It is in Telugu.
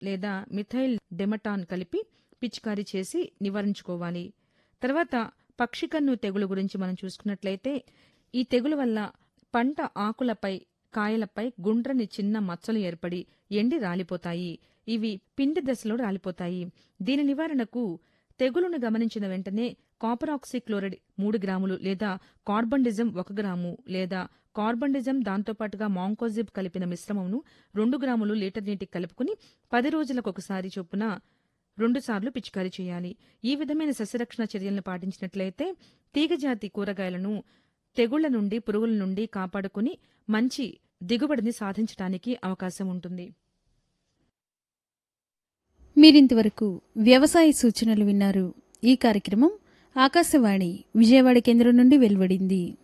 లేదా మిథైల్ డెమటాన్ కలిపి పిచికారీ చేసి నివారించుకోవాలి తర్వాత పక్షికన్ను తెగులు గురించి మనం చూసుకున్నట్లయితే ఈ తెగులు వల్ల పంట ఆకులపై కాయలపై గుండ్రని చిన్న మచ్చలు ఏర్పడి ఎండి రాలిపోతాయి ఇవి పిండి దశలో రాలిపోతాయి దీని నివారణకు తెగులును గమనించిన వెంటనే కాపరాక్సీ క్లోరైడ్ మూడు గ్రాములు లేదా కార్బండిజం ఒక గ్రాము లేదా కార్బండిజం దాంతోపాటుగా మాంకోజిబ్ కలిపిన మిశ్రమంను రెండు గ్రాములు లీటర్ నీటికి కలుపుకుని పది రోజులకు ఒకసారి చొప్పున రెండుసార్లు పిచికారీ చేయాలి ఈ విధమైన సస్యరక్షణ చర్యలను పాటించినట్లయితే తీగజాతి కూరగాయలను తెగుళ్ల నుండి పురుగుల నుండి కాపాడుకుని మంచి దిగుబడిని సాధించడానికి అవకాశం ఉంటుంది మీరింతవరకు వ్యవసాయ సూచనలు విన్నారు ఈ కార్యక్రమం ఆకాశవాణి విజయవాడ కేంద్రం నుండి వెలువడింది